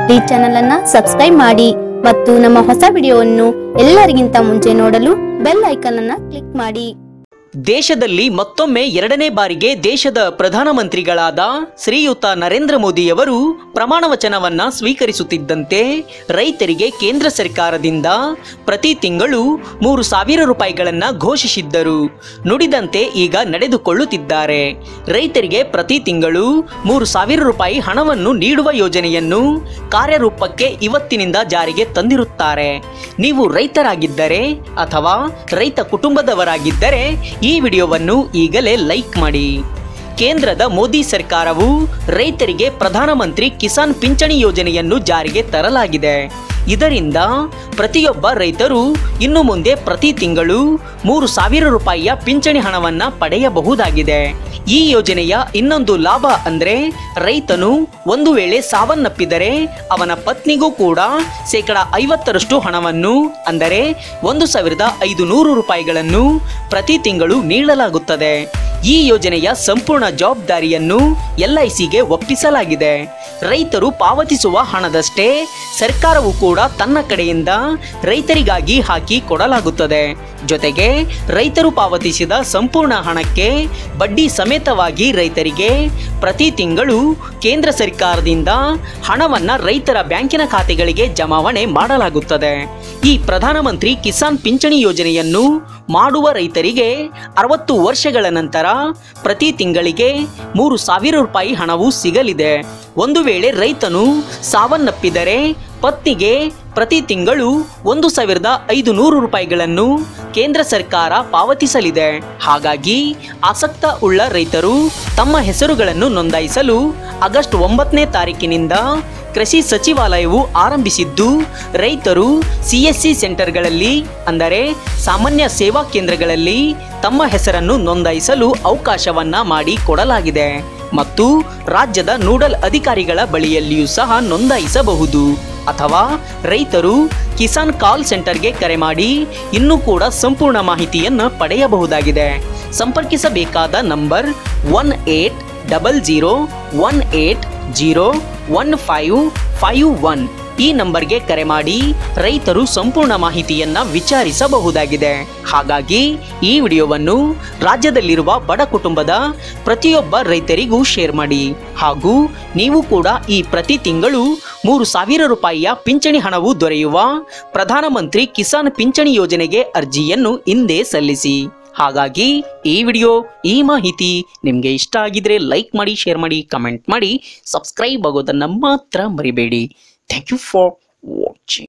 ಈ ಚಾನೆಲ್ ಅನ್ನ ಸಬ್ಸ್ಕ್ರೈಬ್ ಮಾಡಿ ಮತ್ತು ನಮ್ಮ ಹೊಸ ವಿಡಿಯೋವನ್ನು ಎಲ್ಲರಿಗಿಂತ ಮುಂಚೆ ನೋಡಲು ಬೆಲ್ ಐಕಾನ್ ಅನ್ನ ಕ್ಲಿಕ್ ಮಾಡಿ ದೇಶದಲ್ಲಿ ಮತ್ತೊಮ್ಮೆ ಎರಡನೇ ಬಾರಿಗೆ ದೇಶದ ಪ್ರಧಾನಮಂತ್ರಿಗಳಾದ ಶ್ರೀಯುತ ನರೇಂದ್ರ ಮೋದಿಯವರು ಪ್ರಮಾಣ ವಚನವನ್ನ ಸ್ವೀಕರಿಸುತ್ತಿದ್ದಂತೆ ರೈತರಿಗೆ ಕೇಂದ್ರ ಸರ್ಕಾರದಿಂದ ಪ್ರತಿ ತಿಂಗಳು ಮೂರು ಸಾವಿರ ರೂಪಾಯಿಗಳನ್ನ ಘೋಷಿಸಿದ್ದರು ನುಡಿದಂತೆ ಈಗ ನಡೆದುಕೊಳ್ಳುತ್ತಿದ್ದಾರೆ ರೈತರಿಗೆ ಪ್ರತಿ ತಿಂಗಳು ಮೂರು ಸಾವಿರ ರೂಪಾಯಿ ಹಣವನ್ನು ನೀಡುವ ಯೋಜನೆಯನ್ನು ಕಾರ್ಯರೂಪಕ್ಕೆ ಇವತ್ತಿನಿಂದ ಜಾರಿಗೆ ತಂದಿರುತ್ತಾರೆ ನೀವು ರೈತರಾಗಿದ್ದರೆ ಅಥವಾ ರೈತ ಕುಟುಂಬದವರಾಗಿದ್ದರೆ ಈ ವಿಡಿಯೋವನ್ನು ಈಗಲೇ ಲೈಕ್ ಮಾಡಿ ಕೇಂದ್ರದ ಮೋದಿ ಸರ್ಕಾರವು ರೈತರಿಗೆ ಪ್ರಧಾನಮಂತ್ರಿ ಕಿಸಾನ್ ಪಿಂಚಣಿ ಯೋಜನೆಯನ್ನು ಜಾರಿಗೆ ತರಲಾಗಿದೆ ಇದರಿಂದ ಪ್ರತಿಯೊಬ್ಬ ರೈತರು ಇನ್ನು ಮುಂದೆ ಪ್ರತಿ ತಿಂಗಳು ಮೂರು ಸಾವಿರ ರೂಪಾಯಿಯ ಪಿಂಚಣಿ ಹಣವನ್ನ ಪಡೆಯಬಹುದಾಗಿದೆ ಈ ಯೋಜನೆಯ ಇನ್ನೊಂದು ಲಾಭ ಅಂದ್ರೆ ರೈತನು ಒಂದು ವೇಳೆ ಸಾವನ್ನಪ್ಪಿದರೆ ಅವನ ಪತ್ನಿಗೂ ಕೂಡ ಶೇಕಡ ಐವತ್ತರಷ್ಟು ಹಣವನ್ನು ಅಂದರೆ ಒಂದು ಸಾವಿರದ ಐದು ನೂರು ರೂಪಾಯಿಗಳನ್ನು ಪ್ರತಿ ತಿಂಗಳು ನೀಡಲಾಗುತ್ತದೆ ಈ ಯೋಜನೆಯ ಸಂಪೂರ್ಣ ಜವಾಬ್ದಾರಿಯನ್ನು ಎಲ್ಐಸಿಗೆ ಒಪ್ಪಿಸಲಾಗಿದೆ ರೈತರು ಪಾವತಿಸುವ ಹಣದಷ್ಟೇ ಸರ್ಕಾರವು ಕೂಡ ತನ್ನ ಕಡೆಯಿಂದ ರೈತರಿಗಾಗಿ ಹಾಕಿ ಕೊಡಲಾಗುತ್ತದೆ ಜೊತೆಗೆ ರೈತರು ಪಾವತಿಸಿದ ಸಂಪೂರ್ಣ ಹಣಕ್ಕೆ ಬಡ್ಡಿ ಸಮೇತವಾಗಿ ರೈತರಿಗೆ ಪ್ರತಿ ತಿಂಗಳು ಕೇಂದ್ರ ಸರ್ಕಾರದಿಂದ ಹಣವನ್ನ ರೈತರ ಬ್ಯಾಂಕಿನ ಖಾತೆಗಳಿಗೆ ಜಮಾವಣೆ ಮಾಡಲಾಗುತ್ತದೆ ಈ ಪ್ರಧಾನಮಂತ್ರಿ ಕಿಸಾನ್ ಪಿಂಚಣಿ ಯೋಜನೆಯನ್ನು ಮಾಡುವ ರೈತರಿಗೆ ಅರವತ್ತು ವರ್ಷಗಳ ನಂತರ ಪ್ರತಿ ತಿಂಗಳಿಗೆ ಮೂರು ಸಾವಿರ ರೂಪಾಯಿ ಹಣವು ಸಿಗಲಿದೆ ಒಂದು ವೇಳೆ ರೈತನು ಸಾವನ್ನಪ್ಪಿದರೆ ಪತ್ನಿಗೆ ಪ್ರತಿ ತಿಂಗಳು ಒಂದು ಸಾವಿರದ ಐದು ನೂರು ರೂಪಾಯಿಗಳನ್ನು ಕೇಂದ್ರ ಸರ್ಕಾರ ಪಾವತಿಸಲಿದೆ ಹಾಗಾಗಿ ಆಸಕ್ತ ಉಳ್ಳ ರೈತರು ತಮ್ಮ ಹೆಸರುಗಳನ್ನು ನೋಂದಾಯಿಸಲು ಆಗಸ್ಟ್ ಒಂಬತ್ತನೇ ತಾರೀಕಿನಿಂದ ಕೃಷಿ ಸಚಿವಾಲಯವು ಆರಂಭಿಸಿದ್ದು ರೈತರು ಸಿಎಸ್ಸಿ ಸೆಂಟರ್ಗಳಲ್ಲಿ ಅಂದರೆ ಸಾಮಾನ್ಯ ಸೇವಾ ಕೇಂದ್ರಗಳಲ್ಲಿ ತಮ್ಮ ಹೆಸರನ್ನು ನೋಂದಾಯಿಸಲು ಅವಕಾಶವನ್ನ ಮಾಡಿ ಕೊಡಲಾಗಿದೆ ಮತ್ತು ರಾಜ್ಯದ ನೋಡಲ್ ಅಧಿಕಾರಿಗಳ ಬಳಿಯಲ್ಲಿಯೂ ಸಹ ನೋಂದಾಯಿಸಬಹುದು ಅಥವಾ ರೈತರು ಕಿಸಾನ್ ಕಾಲ್ ಸೆಂಟರ್ಗೆ ಕರೆ ಮಾಡಿ ಇನ್ನೂ ಕೂಡ ಸಂಪೂರ್ಣ ಮಾಹಿತಿಯನ್ನು ಪಡೆಯಬಹುದಾಗಿದೆ ಸಂಪರ್ಕಿಸಬೇಕಾದ number one eight double zero one eight zero one five five one ಈ ನಂಬರ್ಗೆ ಕರೆ ಮಾಡಿ ರೈತರು ಸಂಪೂರ್ಣ ಮಾಹಿತಿಯನ್ನ ವಿಚಾರಿಸಬಹುದಾಗಿದೆ ಹಾಗಾಗಿ ಈ ವಿಡಿಯೋವನ್ನು ರಾಜ್ಯದಲ್ಲಿರುವ ಬಡ ಕುಟುಂಬದ ಪ್ರತಿಯೊಬ್ಬ ರೈತರಿಗೂ ಶೇರ್ ಮಾಡಿ ಹಾಗೂ ನೀವು ಕೂಡ ಈ ಪ್ರತಿ ತಿಂಗಳು ಮೂರು ಸಾವಿರ ರೂಪಾಯಿಯ ಪಿಂಚಣಿ ಹಣವು ದೊರೆಯುವ ಪ್ರಧಾನಮಂತ್ರಿ ಕಿಸಾನ್ ಪಿಂಚಣಿ ಯೋಜನೆಗೆ ಅರ್ಜಿಯನ್ನು ಹಿಂದೆ ಸಲ್ಲಿಸಿ ಹಾಗಾಗಿ ಈ ವಿಡಿಯೋ ಈ ಮಾಹಿತಿ ನಿಮಗೆ ಇಷ್ಟ ಆಗಿದ್ರೆ ಲೈಕ್ ಮಾಡಿ ಶೇರ್ ಮಾಡಿ ಕಮೆಂಟ್ ಮಾಡಿ ಸಬ್ಸ್ಕ್ರೈಬ್ ಆಗೋದನ್ನ ಮಾತ್ರ ಮರಿಬೇಡಿ ಥ್ಯಾಂಕ್ ಯು ಫಾರ್ ವಾಚಿಂಗ್